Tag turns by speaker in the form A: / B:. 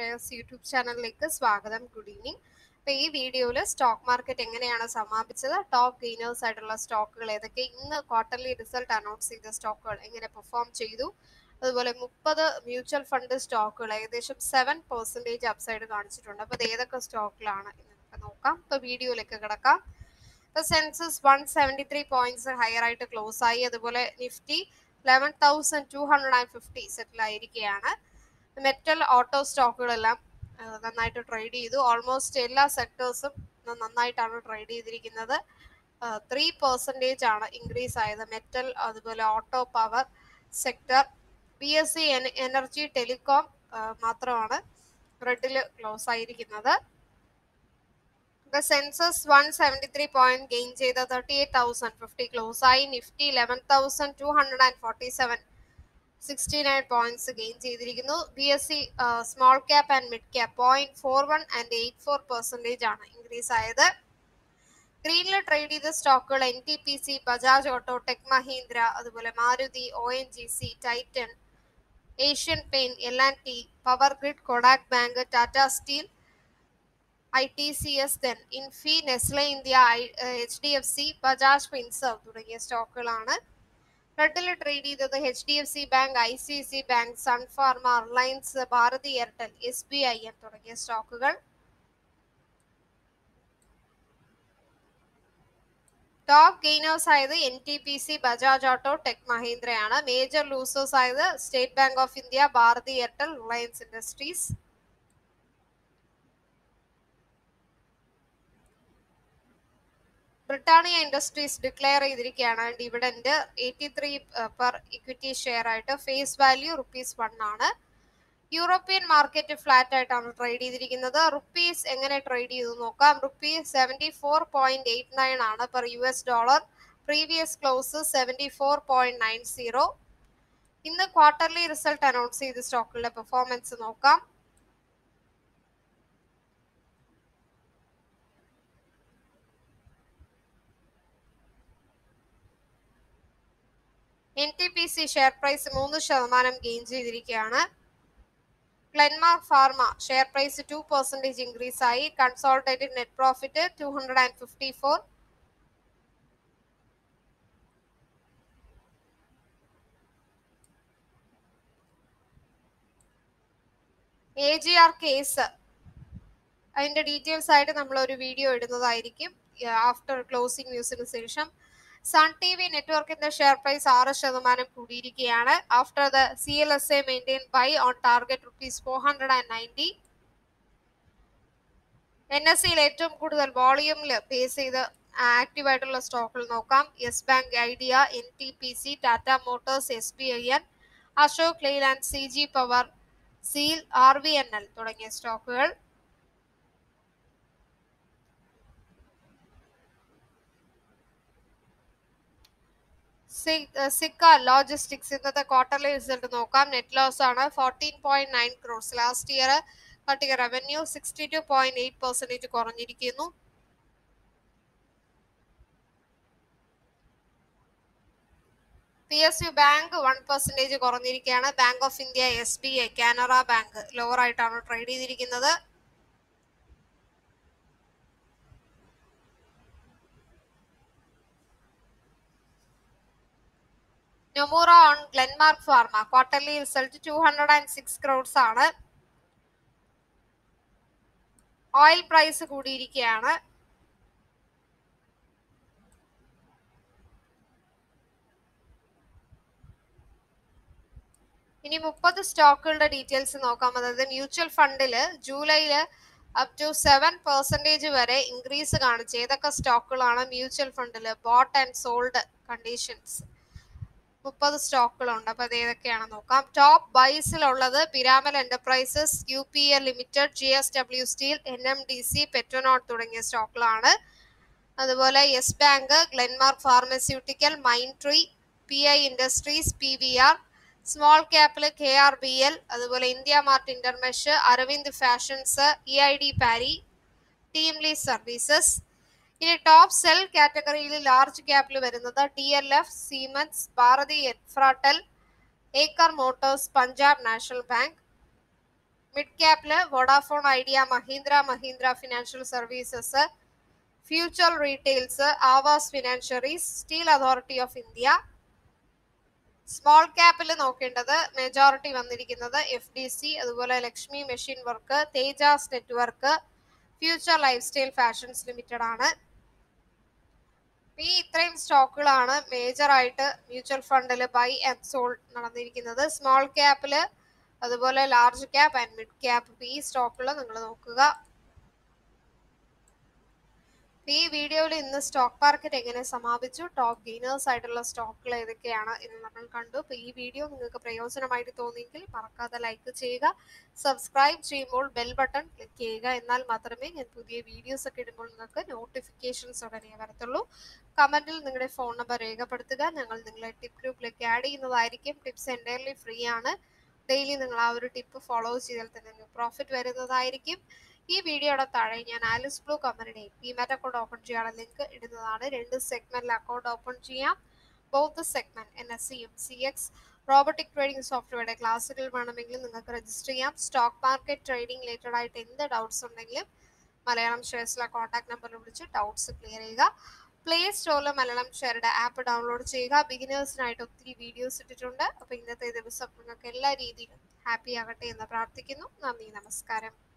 A: shares YouTube ചാനലിലേക്ക് സ്വാഗതം good evening അപ്പോൾ ഈ വീഡിയോയിൽ സ്റ്റോക്ക് മാർക്കറ്റ് എങ്ങനെയാണ് സമാപിച്ചത് ടോപ്പ് ഗെയിനേഴ്സ് ആയിട്ടുള്ള സ്റ്റോക്കുകൾ ഏതൊക്കെ ഇന്ന് ക്വാർട്ടർലി റിസൾട്ട് അനൗൺസ് ചെയ്ത സ്റ്റോക്കുകൾ എങ്ങനെ പെർഫോം ചെയ്തു അതുപോലെ മുപ്പത് മ്യൂച്വൽ ഫണ്ട് സ്റ്റോക്കുകൾ ഏകദേശം സെവൻ പെർസെൻറ്റേജ് അപ്സൈഡ് കാണിച്ചിട്ടുണ്ട് അപ്പോൾ അത് ഏതൊക്കെ സ്റ്റോക്കിലാണ് എന്ന് നമുക്ക് നോക്കാം ഇപ്പോൾ വീഡിയോയിലേക്ക് കിടക്കാം ഇപ്പോൾ Sensex one seventy three points higher ആയിട്ട് ക്ലോസ് ആയി അതുപോലെ Nifty eleven thousand two hundred and fifty settle ആയിരിക്കുകയാണ് മെറ്റൽ ഓട്ടോ സ്റ്റോക്കുകളെല്ലാം ആ, നന്നായിട്ട് ട്രേഡ് ചെയ്തു ഓൾമോസ്റ്റ് എല്ലാ സെക്ടേഴ്സും നന്നായിട്ടാണ് ട്രേഡ് ചെയ്തിരിക്കുന്നത് ത്രീ പെർസെൻറ്റേജ് ആണ് ഇൻക്രീസ് ആയത് മെറ്റൽ അതുപോലെ auto power sector P S C energy telecom മാത്രമാണ് റെഡിൽ ക്ലോസ് ആയിരിക്കുന്നത് Sensex one seventy three point gain ചെയ്ത thirty eight thousand fifty close ആയി Nifty eleven thousand two hundred and forty seven sixty nine points gain ചെയ്തിരിക്കുന്നു B S C small cap and mid cap point four one and eight four percentage ആണ് increase ആയത് ഗ്രീനിൽ trade ചെയ്ത സ്റ്റോക്കുകൾ N T P C Bajaj Auto Tech Mahindra അതുപോലെ Maruti O N G C Titan Asian Paints L and T Power Grid Kotak Bank Tata Steel I T C S then Infy Nestle India H D F C Bajaj Finserv തുടങ്ങിയ സ്റ്റോക്കുകളാണ് റെഡിൽ trade ചെയ്തത് H D F C Bank I C C Bank Sun Pharma Reliance Bharti Airtel S B I M തുടങ്ങിയ സ്റ്റോക്കുകൾ top gainers ആയത് N T P C Bajaj Auto Tech മഹീന്ദ്രയാണ് major losers ആയത് State Bank of India Bharti Airtel Reliance Industries Britannia Industries declare ചെയ്തിരിക്കുകയാണ് dividend eighty three per equity share ആയിട്ട് face value rupees one ആണ് European market flat ആയിട്ടാണ് trade ചെയ്തിരിക്കുന്നത് rupees എങ്ങനെ trade ചെയ്തു നോക്കാം rupees seventy four point eight nine ആണ് per U S dollar previous close seventy four point nine zero ഇന്ന് quarterly result announce ചെയ്ത സ്റ്റോക്കുകളുടെ പെർഫോമൻസ് നോക്കാം N T P C share price മൂന്ന് ശതമാനം ഗെയിൻ ചെയ്തിരിക്കുകയാണ് Glenmark Pharma share price two percentage increase ആയി consolidated net profit two hundred and fifty four A G R case അതിന്റെ details ആയിട്ട് നമ്മൾ ഒരു വീഡിയോ ഇടുന്നതായിരിക്കും ആഫ്റ്റർ ക്ലോസിംഗ് ന്യൂസിന് ശേഷം സൺ ടി വി നെറ്റ്വർക്കിന്റെ ഷെയർ പ്രൈസ് ആറ് ശതമാനം കൂടിയിരിക്കുകയാണ് after the C L S A maintain buy on target rupees four hundred and ninety N S സിയിൽ ഏറ്റവും കൂടുതൽ വോളിയൂമിൽ ബേസ് ചെയ്ത് ആക്റ്റീവ് ആയിട്ടുള്ള സ്റ്റോക്കുകൾ നോക്കാം Yes Bank Idea N T P C Tata Motors S B I N Ashok Leyland C G Power സീൽ R V N L തുടങ്ങിയ സ്റ്റോക്കുകൾ സിക്ക ലോജിസ്റ്റിക്സ് ഇന്നത്തെ ക്വാർട്ടർലി റിസൾട്ട് നോക്കാം നെറ്റ് ലോസ് ആണ് fourteen point nine crores last year കാട്ടിയ revenue sixty two point eight percentage കുറഞ്ഞിരിക്കുന്നു P S U Bank one percentage കുറഞ്ഞിരിക്കുകയാണ് Bank of India S B I Canara Bank lower ആയിട്ടാണ് trade ചെയ്തിരിക്കുന്നത് Nomura on Glenmark Pharma quarterly result two hundred and six crores ആണ് oil price കൂടിയിരിക്കുകയാണ് ഇനി മുപ്പത് സ്റ്റോക്കുകളുടെ details നോക്കാം അതായത് mutual ഫണ്ടില് ജൂലൈയില് അപ് ടു സെവൻ പെർസെൻറ്റേജ് വരെ ഇൻക്രീസ് കാണിച്ച് ഏതൊക്കെ സ്റ്റോക്കുകളാണ് മ്യൂച്വൽ ഫണ്ടിൽ ബോട്ട് ആൻഡ് സോൾഡ് കണ്ടീഷൻസ് മുപ്പത് സ്റ്റോക്കുകളുണ്ട് അപ്പോൾ അത് ഏതൊക്കെയാണെന്ന് നോക്കാം ടോപ്പ് ബൈസിലുള്ളത് Piramal Enterprises U P L Limited J S W Steel N M D C Petronet തുടങ്ങിയ സ്റ്റോക്കുകളാണ് അതുപോലെ Yes Bank Glenmark pharmaceutical Mind Tree P I Industries P V R small ക്യാപ്പിൽ കെ ആർ ബി എൽ അതുപോലെ India Mart Intermesh Aravind Fashions E I D Parry TeamLease Services ഇനി top sell കാറ്റഗറിയിൽ large ക്യാപ്പിൽ വരുന്നത് T L F Siemens Bharti Infratel Eicher Motors Punjab National Bank mid ക്യാപ്പില് Vodafone Idea Mahindra Mahindra financial services future retails Aavas financiers Steel Authority of India small ക്യാപ്പിൽ നോക്കേണ്ടത് majority വന്നിരിക്കുന്നത് F D C അതുപോലെ Lakshmi Machine Works Tejas network future life style fashions limited ആണ് ഈ ഇത്രയും സ്റ്റോക്കുകളാണ് major ആയിട്ട് മ്യൂച്വൽ ഫണ്ടിൽ ബൈ ആൻഡ് സോൾ നടന്നിരിക്കുന്നത് സ്മോൾ ക്യാപ്പിൽ അതുപോലെ large cap and mid cap ഈ സ്റ്റോക്കുകൾ നിങ്ങൾ നോക്കുക ഈ വീഡിയോയിൽ ഇന്ന് സ്റ്റോക്ക് മാർക്കറ്റ് എങ്ങനെ സമാപിച്ചു ടോപ്പ് ഗെയിനേഴ്സ് ആയിട്ടുള്ള സ്റ്റോക്കുകൾ ഏതൊക്കെയാണ് എന്ന് നമ്മൾ കണ്ടു അപ്പൊ ഈ വീഡിയോ നിങ്ങൾക്ക് പ്രയോജനമായിട്ട് തോന്നിയെങ്കിൽ മറക്കാതെ ലൈക്ക് ചെയ്യുക സബ്സ്ക്രൈബ് ചെയ്യുമ്പോൾ ബെൽ ബട്ടൺ ക്ലിക്ക് ചെയ്യുക എന്നാൽ മാത്രമേ ഞാൻ പുതിയ വീഡിയോസ് ഒക്കെ ഇടുമ്പോൾ നിങ്ങൾക്ക് നോട്ടിഫിക്കേഷൻസ് ഉടനെ വരത്തുള്ളൂ കമന്റിൽ നിങ്ങളുടെ ഫോൺ നമ്പർ രേഖപ്പെടുത്തുക ഞങ്ങൾ നിങ്ങളെ ടിപ്പ് ഗ്രൂപ്പിലേക്ക് ആഡ് ചെയ്യുന്നതായിരിക്കും ടിപ്സ് എൻ്റയർലി ഫ്രീ ആണ് ഡെയിലി നിങ്ങൾ ആ ഒരു ടിപ്പ് ഫോളോ ചെയ്താൽ തന്നെ നിങ്ങൾക്ക് പ്രോഫിറ്റ് വരുന്നതായിരിക്കും ഈ വീഡിയോയുടെ താഴെ ഞാൻ ആലിസ് ബ്ലൂ കമ്പനിയുടെ ഡിമാറ്റ് അക്കൗണ്ട് ഓപ്പൺ ചെയ്യാനുള്ള ലിങ്ക് ഇടുന്നതാണ് രണ്ട് സെഗ്മെന്റിൽ അക്കൗണ്ട് ഓപ്പൺ ചെയ്യാം both segment N S C M C X robotic trading സോഫ്റ്റ്വെയറുടെ ക്ലാസ്സുകൾ വേണമെങ്കിൽ നിങ്ങൾക്ക് രജിസ്റ്റർ ചെയ്യാം സ്റ്റോക്ക് മാർക്കറ്റ് ട്രേഡിംഗ് റിലേറ്റഡ് ആയിട്ട് എന്ത് ഡൗട്ട്സ് ഉണ്ടെങ്കിലും മലയാളം ഷെയർസിലെ കോൺടാക്ട് നമ്പറിൽ വിളിച്ച് ഡൗട്ട്സ് ക്ലിയർ ചെയ്യുക പ്ലേ സ്റ്റോറിൽ മലയാളം ഷെയറുടെ ആപ്പ് ഡൗൺലോഡ് ചെയ്യുക ബിഗിനേഴ്സിനായിട്ട് ഒത്തിരി വീഡിയോസ് ഇട്ടിട്ടുണ്ട് അപ്പോൾ ഇന്നത്തെ ദിവസം നിങ്ങൾക്ക് എല്ലാ രീതിയിലും ഹാപ്പി ആകട്ടെ എന്ന് പ്രാർത്ഥിക്കുന്നു നന്ദി നമസ്കാരം